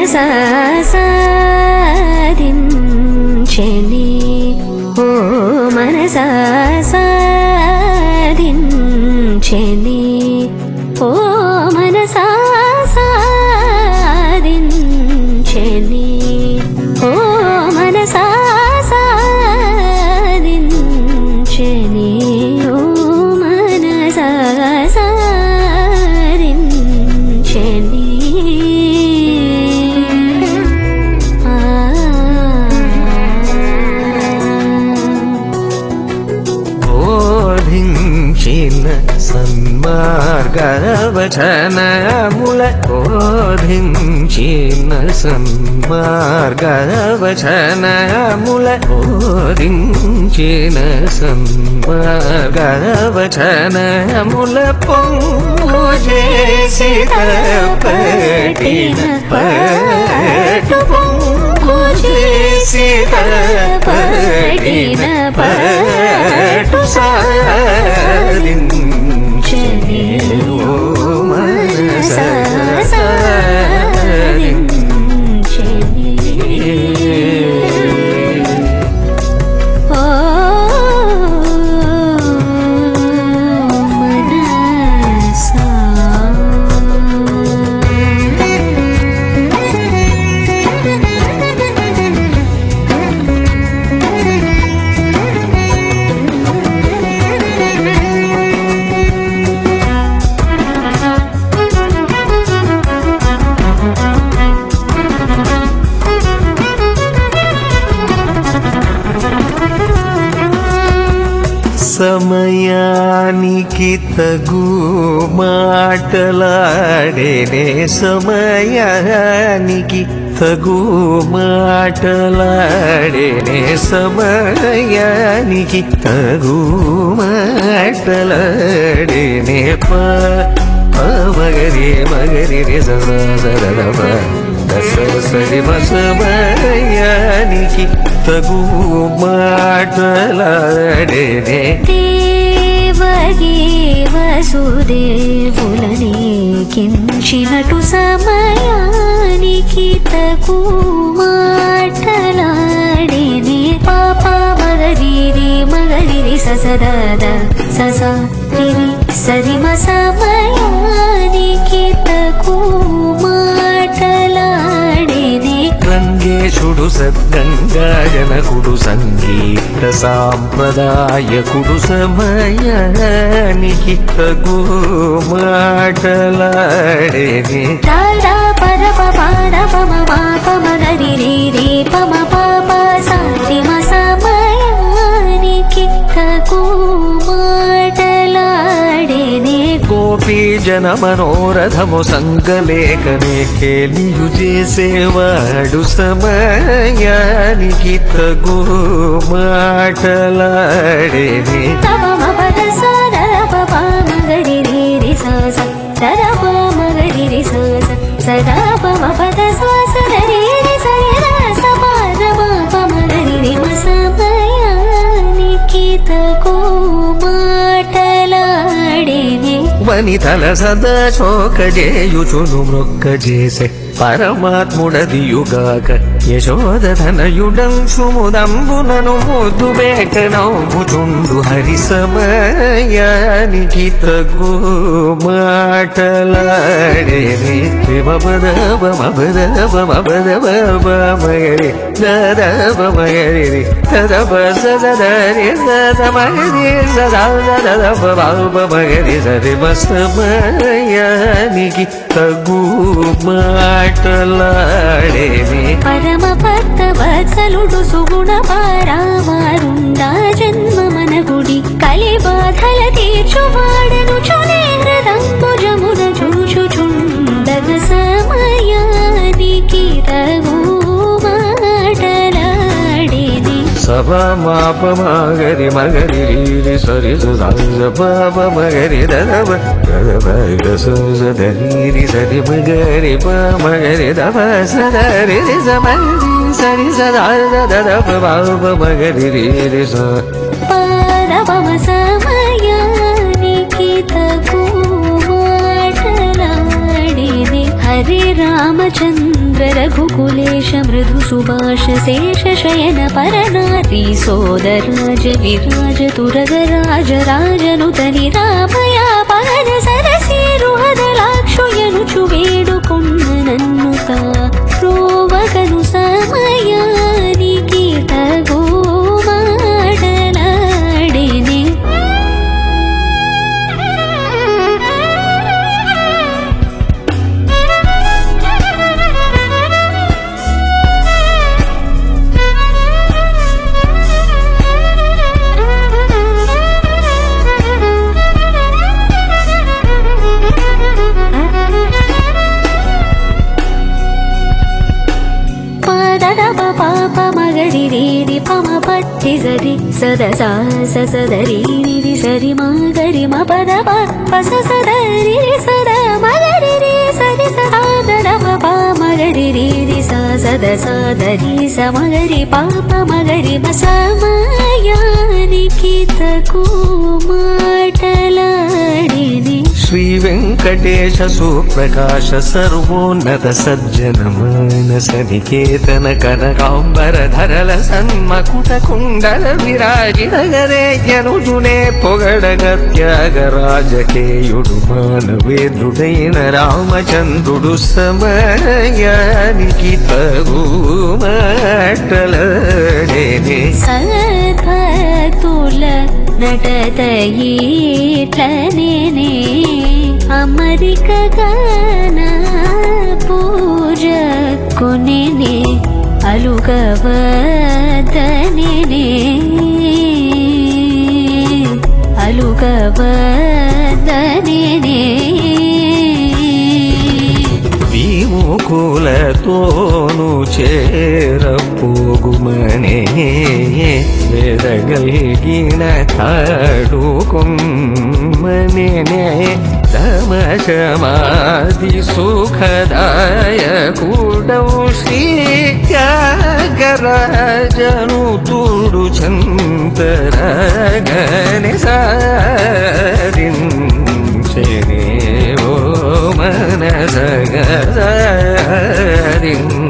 మనసా సాధించని ఓ మనసా సాధించని ఓ మనసా సాధించని ఓ మనసా సాధించని ఓ మనసా సాధించని ఆ బోధించిన సన్మార్గవచనముల బోధించిన సన్మార్గవచనముల బోధించిన సన్మార్గవచనముల పొంగు చేసి తప్పటిన పట్టు పొంగు చేసి తప్పటిన పట్టు సాధించని ఓ మనస ఓ మనసా సమయానికి తగు మాటలాడేనే సమయానికి తగు మాటలాడేనే సమయానికి తగు మాటలాడేనే ప ప మగరి మగరి రే సదవ దశ సరి సమయానికి తగు మాటలాడేనే దేవగే వసుదేవులని కించినటు సమయానికి తగు మాటలాడిని పాప మగరిరి మగరిరి ససదద సస రిరి సరిమ సమయానికి తగు మాటలాడిని రంగేశుడు సద్గంగాజనకుడు సంగీత సాంప్రదాయకుడు సమయానికి తగు మాటలాడేని తారా పర పర పమ పాప మగరి రే రే పమ పాప సారిమ సమయానికి తగు మాటలాడేనే గోపీ జన మనోరథము సంగలేఖనే కేలియు చేసేవాడు సమయానికి తగు మాటలాడేని తమ పద సర పమ మగరి రే రే స సర పమ మగరి రే స సదా పమ పద శ్వాస రే రే సరి రస పద పమ మగరి రే మ సమయానికి తగు మాటలాడేనే వనితల సదా శోక చేయుచును మృక్క చేసే పరమాత్ముడదియుగాక యశోదధనయుడం సుముదంబునను ముద్దు బేట నవ్వుచుండు హరి సమయానికి తగు మాటలాడేని మగరి దమగరి తదప సదరి సదమగరి సదాదమగరి సరి సమయానికి తగు మాటలాడేమి పరమ భక్త వత్సలుడు సుగుణ పారామారుండా జన్మ మన గుడి కలి బాధల తీర్చువాడను చునే హృదంబుజమున చూచుచుండగ సమయానికి తగు మాటలాడేది సభ మాప మగరి మగరి రీరి సరి సద పాప మగరి దదవ దదవ దసరి సరి మగరి ప మగరి దవ సదరి సమరి సరి సదా దదవ పాప మగరి రీరి స పరమ సమయానికి తగు మాటలాడేది हरे रामचन्द्र रघुकुलेश मृदु सुभाष शेष शयन परनारी सोदराज विराज तुरगराज राजनुत निरामया पाद సరసీరుహదలాక్షుయనుచు వేడుకొన్న నన్నుత రోవగను సమయానికి తగో మాటలాడిని పదదప పాప మగరి రీరి పమ పట్టి సరి సద సా స సదరి రి సరి మగరి మ పద ప పస సదరి రి సద మగరి రి సరి సదదప ప మగరి రీరి స సద సదరి స మగరి పాప మగరి మ సమయానికి తకు మాటలాడిని శ్రీ వెంకటేశ సుప్రకాశ సర్వోన్నత సజ్జన మానస నికేతన కనకాంబర ధరల సన్మకుట కుండల విరాజిత గరేజనుజునే పొగడగ త్యాగరాజకేయుడు మానవేంద్రుడైన రామచంద్రుడు సమయానికి తగు మాటలడేనే సద్భక్తుల నటత ఈట్లనే అమరిక గాన పూజ కొనే అలుగవదనే అలుగవదనే విముకులతోను చేరపోగుమనే వెదగలిగిన తాడుకొమ్మనే తమశమాది సుఖదాయ కూడవు శ్రీ త్యాగరాజను తుడు చంతరగని సారించనే ఓ మనసగ సారిం